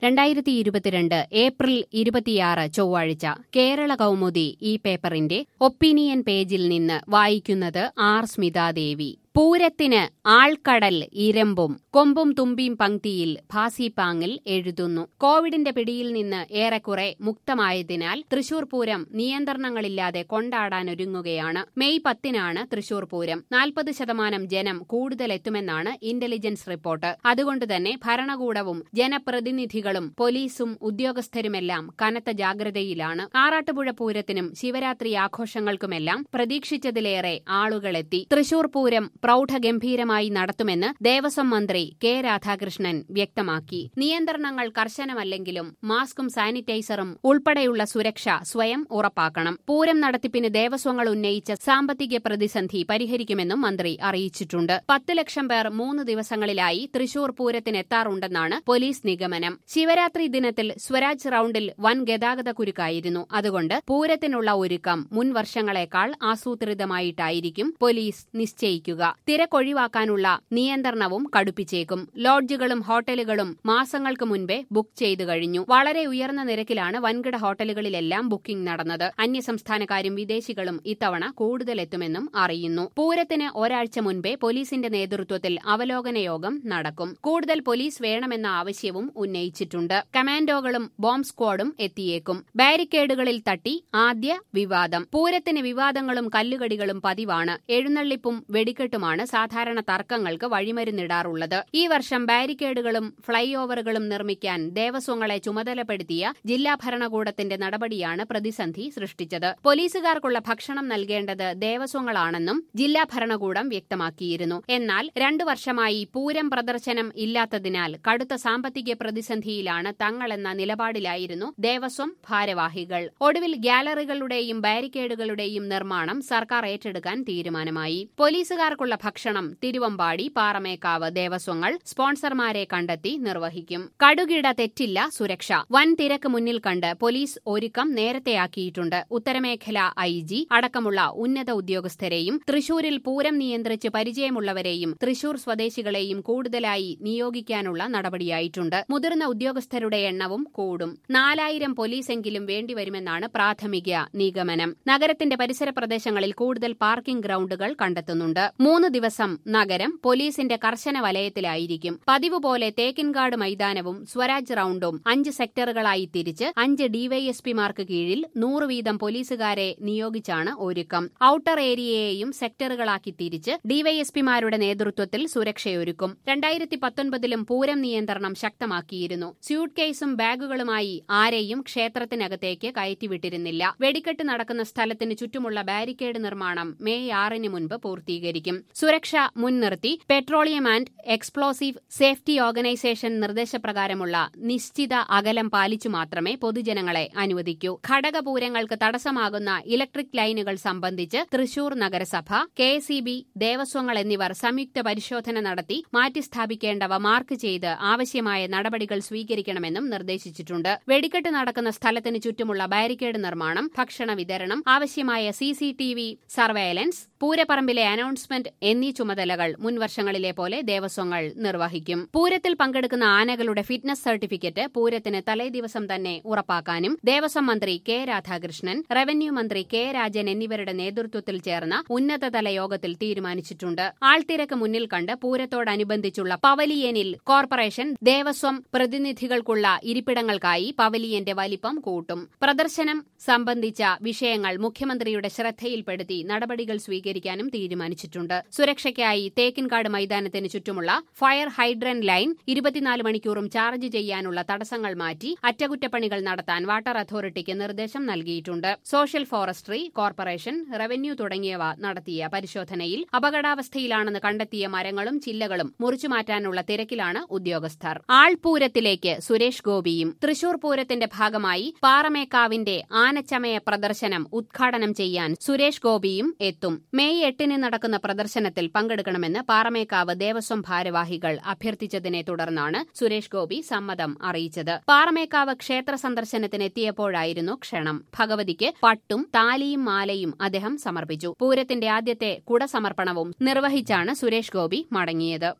രണ്ടായിരത്തി ഇരുപത്തിരണ്ട് ഏപ്രിൽ ഇരുപത്തിയാറ് ചൊവ്വാഴ്ച കേരള കൗമുദി ഈ പേപ്പറിന്റെ ഒപ്പീനിയൻ പേജിൽ നിന്ന് വായിക്കുന്നത് ആർ സ്മിതാദേവി പൂരത്തിന് ആൾക്കടൽ ഇരമ്പും കൊമ്പും തുമ്പിയും പങ്ക്തിയിൽ ഭാസിപാങ്ങിൽ എഴുതുന്നു കോവിഡിന്റെ പിടിയിൽ നിന്ന് ഏറെക്കുറെ മുക്തമായതിനാൽ തൃശൂർ പൂരം നിയന്ത്രണങ്ങളില്ലാതെ കൊണ്ടാടാനൊരുങ്ങുകയാണ് മെയ് പത്തിനാണ് തൃശൂർ പൂരം നാൽപ്പത് ശതമാനം ജനം കൂടുതലെത്തുമെന്നാണ് ഇന്റലിജൻസ് റിപ്പോർട്ട് അതുകൊണ്ടുതന്നെ ഭരണകൂടവും ജനപ്രതിനിധികളും പോലീസും ഉദ്യോഗസ്ഥരുമെല്ലാം കനത്ത ജാഗ്രതയിലാണ് ആറാട്ടുപുഴ പൂരത്തിനും ശിവരാത്രി ആഘോഷങ്ങൾക്കുമെല്ലാം പ്രതീക്ഷിച്ചതിലേറെ ആളുകളെത്തി തൃശൂർ പൂരം പ്രൗഢഗംഭീരമായി നടത്തുമെന്ന് ദേവസ്വം മന്ത്രി കെ രാധാകൃഷ്ണൻ വ്യക്തമാക്കി നിയന്ത്രണങ്ങൾ കർശനമല്ലെങ്കിലും മാസ്കും സാനിറ്റൈസറും ഉൾപ്പെടെയുള്ള സുരക്ഷ സ്വയം ഉറപ്പാക്കണം പൂരം നടത്തിപ്പിന് ദേവസ്വങ്ങൾ ഉന്നയിച്ച സാമ്പത്തിക പ്രതിസന്ധി പരിഹരിക്കുമെന്നും മന്ത്രി അറിയിച്ചിട്ടുണ്ട് പത്ത് ലക്ഷം പേർ മൂന്ന് ദിവസങ്ങളിലായി തൃശൂർ പൂരത്തിനെത്താറുണ്ടെന്നാണ് പോലീസ് നിഗമനം ശിവരാത്രി ദിനത്തിൽ സ്വരാജ് റൌണ്ടിൽ വൻ ഗതാഗത കുരുക്കായിരുന്നു അതുകൊണ്ട് പൂരത്തിനുള്ള ഒരുക്കം മുൻ വർഷങ്ങളെക്കാൾ ആസൂത്രിതമായിട്ടായിരിക്കും പോലീസ് നിശ്ചയിക്കുക തിരക്കൊഴിവാക്കാനുള്ള നിയന്ത്രണവും കടുപ്പിച്ചേക്കും ലോഡ്ജുകളും ഹോട്ടലുകളും മാസങ്ങൾക്ക് മുൻപേ ബുക്ക് ചെയ്തു കഴിഞ്ഞു വളരെ ഉയർന്ന നിരക്കിലാണ് വൻകിട ഹോട്ടലുകളിലെല്ലാം ബുക്കിംഗ് നടന്നത് അന്യസംസ്ഥാനക്കാരും വിദേശികളും ഇത്തവണ കൂടുതലെത്തുമെന്നും അറിയുന്നു പൂരത്തിന് ഒരാഴ്ച മുൻപേ പോലീസിന്റെ നേതൃത്വത്തിൽ അവലോകന യോഗം നടക്കും കൂടുതൽ പോലീസ് വേണമെന്ന ആവശ്യവും ഉന്നയിച്ചിട്ടുണ്ട് കമാൻഡോകളും ബോംബ് സ്ക്വാഡും എത്തിയേക്കും ബാരിക്കേഡുകളിൽ തട്ടി ആദ്യ വിവാദം പൂരത്തിന് വിവാദങ്ങളും കല്ലുകടികളും പതിവാണ് എഴുന്നള്ളിപ്പും വെടിക്കെട്ടുമാണ് സാധാരണ തർക്കങ്ങൾക്ക് വഴിമരുന്നിടാറുള്ളത് ഈ വർഷം ബാരിക്കേഡുകളും ഫ്ളൈ ഓവറുകളും നിർമ്മിക്കാൻ ദേവസ്വങ്ങളെ ചുമതലപ്പെടുത്തിയ ജില്ലാ ഭരണകൂടത്തിന്റെ നടപടിയാണ് പ്രതിസന്ധി സൃഷ്ടിച്ചത് പോലീസുകാർക്കുള്ള ഭക്ഷണം നൽകേണ്ടത് ദേവസ്വങ്ങളാണെന്നും ജില്ലാ ഭരണകൂടം വ്യക്തമാക്കിയിരുന്നു എന്നാൽ രണ്ടു വർഷമായി പൂരം പ്രദർശനം ഇല്ലാത്തതിനാൽ കടുത്ത സാമ്പത്തിക പ്രതിസന്ധിയിലാണ് തങ്ങളെന്ന നിലപാടിലായിരുന്നു ദേവസ്വം ഭാരവാഹികൾ ഒടുവിൽ ഗ്യാലറികളുടെയും ബാരിക്കേഡുകളുടെയും നിർമ്മാണം സർക്കാർ ഏറ്റെടുക്കാൻ തീരുമാനമായി പോലീസുകാർക്കുള്ള ഭക്ഷണം തിരുവമ്പാടി പാറമേക്കാവ് ദേവസ്വങ്ങൾ സ്പോൺസർമാരെ കണ്ടെത്തി നിർവഹിക്കും കടുകിട തെറ്റില്ല സുരക്ഷ വൻ തിരക്ക് മുന്നിൽ കണ്ട് പോലീസ് ഒരുക്കം നേരത്തെയാക്കിയിട്ടുണ്ട് ഉത്തരമേഖല ഐ ജി അടക്കമുള്ള ഉന്നത ഉദ്യോഗസ്ഥരെയും തൃശൂരിൽ പൂരം നിയന്ത്രിച്ച് പരിചയമുള്ളവരെയും തൃശൂർ സ്വദേശികളെയും കൂടുതലായി നിയോഗിക്കാനുള്ള നടപടിയായിട്ടുണ്ട് മുതിർന്ന ഉദ്യോഗസ്ഥരുടെ എണ്ണവും കൂടും നാലായിരം പോലീസെങ്കിലും വേണ്ടിവരുമെന്നാണ് പ്രാഥമിക നിഗമനം നഗരത്തിന്റെ പരിസര പ്രദേശങ്ങളിൽ കൂടുതൽ പാർക്കിംഗ് ഗ്രൌണ്ടുകൾ കണ്ടെത്തുന്നുണ്ട് മൂന്ന് ദിവസം നഗരം പോലീസിന്റെ കർശന വലയത്തിലായിരിക്കും പതിവ് പോലെ തേക്കിൻകാട് മൈതാനവും സ്വരാജ് റൌണ്ടും അഞ്ച് സെക്ടറുകളായി തിരിച്ച് അഞ്ച് ഡിവൈഎസ്പിമാർക്ക് കീഴിൽ നൂറ് വീതം പോലീസുകാരെ നിയോഗിച്ചാണ് ഒരുക്കം ഔട്ടർ ഏരിയയെയും സെക്ടറുകളാക്കി തിരിച്ച് ഡിവൈഎസ്പിമാരുടെ നേതൃത്വത്തിൽ സുരക്ഷയൊരുക്കും രണ്ടായിരത്തി പത്തൊൻപതിലും പൂരം നിയന്ത്രണം ശക്തമാക്കിയിരുന്നു സ്യൂട്ട് കേസും ബാഗുകളുമായി ആരെയും ക്ഷേത്രത്തിനകത്തേക്ക് കയറ്റിവിട്ടിരുന്നില്ല വെടിക്കെട്ട് നടക്കുന്ന സ്ഥലത്തിന് ചുറ്റുമുള്ള ബാരിക്കേഡ് നിർമ്മാണം മെയ് ആറിന് മുൻപ് പൂർത്തീകരിക്കും സുരക്ഷ മുൻനിർത്തി petroleum and explosive safety organisation നിർദ്ദേശപ്രകാരമുള്ള നിശ്ചിത അകലം പാലിച്ചു മാത്രമേ പൊതുജനങ്ങളെ അനുവദിക്കൂ ഘടകപൂരങ്ങൾക്ക് തടസ്സമാകുന്ന ഇലക്ട്രിക് ലൈനുകൾ സംബന്ധിച്ച് തൃശൂർ നഗരസഭ കെ ദേവസ്വങ്ങൾ എന്നിവർ സംയുക്ത പരിശോധന നടത്തി മാറ്റിസ്ഥാപിക്കേണ്ടവ മാർക്ക് ചെയ്ത് ആവശ്യമായ നടപടികൾ സ്വീകരിക്കണമെന്നും നിർദ്ദേശിച്ചിട്ടുണ്ട് വെടിക്കെട്ട് നടക്കുന്ന സ്ഥലത്തിന് ചുറ്റുമുള്ള ബാരിക്കേഡ് നിർമ്മാണം ഭക്ഷണ വിതരണം ആവശ്യമായ C C T V surveillance പൂരപ്പറമ്പിലെ അനൗൺസ്മെന്റ് എന്നീ ചുമതലകൾ മുൻവർഷങ്ങളിലെ പോലെ ദേവസ്വങ്ങൾ നിർവഹിക്കും പൂരത്തിൽ പങ്കെടുക്കുന്ന ആനകളുടെ ഫിറ്റ്നസ് സർട്ടിഫിക്കറ്റ് പൂരത്തിന് തലേദിവസം തന്നെ ഉറപ്പാക്കാനും ദേവസ്വം മന്ത്രി കെ രാധാകൃഷ്ണൻ റവന്യൂ മന്ത്രി കെ രാജൻ എന്നിവരുടെ നേതൃത്വത്തിൽ ചേർന്ന ഉന്നതതല യോഗത്തിൽ തീരുമാനിച്ചിട്ടുണ്ട് ആൾത്തിരക്ക് മുന്നിൽ കണ്ട് പൂരത്തോടനുബന്ധിച്ചുള്ള പവലിയനിൽ കോർപ്പറേഷൻ ദേവസ്വം പ്രതിനിധികൾക്കുള്ള ഇരിപ്പിടങ്ങൾക്കായി പവലിയന്റെ വലിപ്പം കൂട്ടും പ്രദർശനം സംബന്ധിച്ച വിഷയങ്ങൾ മുഖ്യമന്ത്രിയുടെ ശ്രദ്ധയിൽപ്പെടുത്തി നടപടികൾ സ്വീകരിക്കാനും തീരുമാനിച്ചിട്ടുണ്ട് സുരക്ഷയ്ക്കായി തേക്കിൻകാട് മൈതാനത്തിന് ചുറ്റുമുള്ള ഫയർ ഹൈഡ്രൻ ലൈൻ ഇരുപത്തിനാല് മണിക്കൂറും ചാർജ് ചെയ്യാനുള്ള തടസ്സങ്ങൾ മാറ്റി അറ്റകുറ്റപ്പണികൾ നടത്താൻ വാട്ടർ അതോറിറ്റിക്ക് നിർദ്ദേശം നൽകിയിട്ടുണ്ട് സോഷ്യൽ ഫോറസ്ട്രി കോർപ്പറേഷൻ റവന്യൂ തുടങ്ങിയവ നടത്തിയ പരിശോധനയിൽ അപകടാവസ്ഥയിലാണെന്ന് കണ്ടെത്തിയ മരങ്ങളും ചില്ലകളും മുറിച്ചുമാറ്റാനുള്ള തിരക്കിലാണ് ഉദ്യോഗസ്ഥർ ആൾപൂരത്തിലേക്ക് സുരേഷ് ഗോപിയും തൃശൂർ പൂരത്തിന്റെ ഭാഗമായി പാറമേക്കാവിന്റെ ആനച്ചമയ പ്രദർശനം ഉദ്ഘാടനം ചെയ്യാൻ സുരേഷ് ഗോപിയും എത്തും മെയ് എട്ടിന് നടക്കുന്ന പ്രദർശനത്തിൽ പങ്കെടുക്കണമെന്ന് പാറമേക്കാവ് ദേവസ്വം ഭാരവാഹികൾ അഭ്യർത്ഥിച്ചതിനെ തുടർന്നാണ് സുരേഷ് ഗോപി സമ്മതം അറിയിച്ചത് പാറമേക്കാവ് ക്ഷേത്ര സന്ദർശനത്തിനെത്തിയപ്പോഴായിരുന്നു ക്ഷണം ഭഗവതിക്ക് പട്ടും താലിയും മാലയും അദ്ദേഹം സമർപ്പിച്ചു പൂരത്തിന്റെ ആദ്യത്തെ കുടസമർപ്പണവും നിർവഹിച്ചാണ് സുരേഷ് ഗോപി മടങ്ങിയത്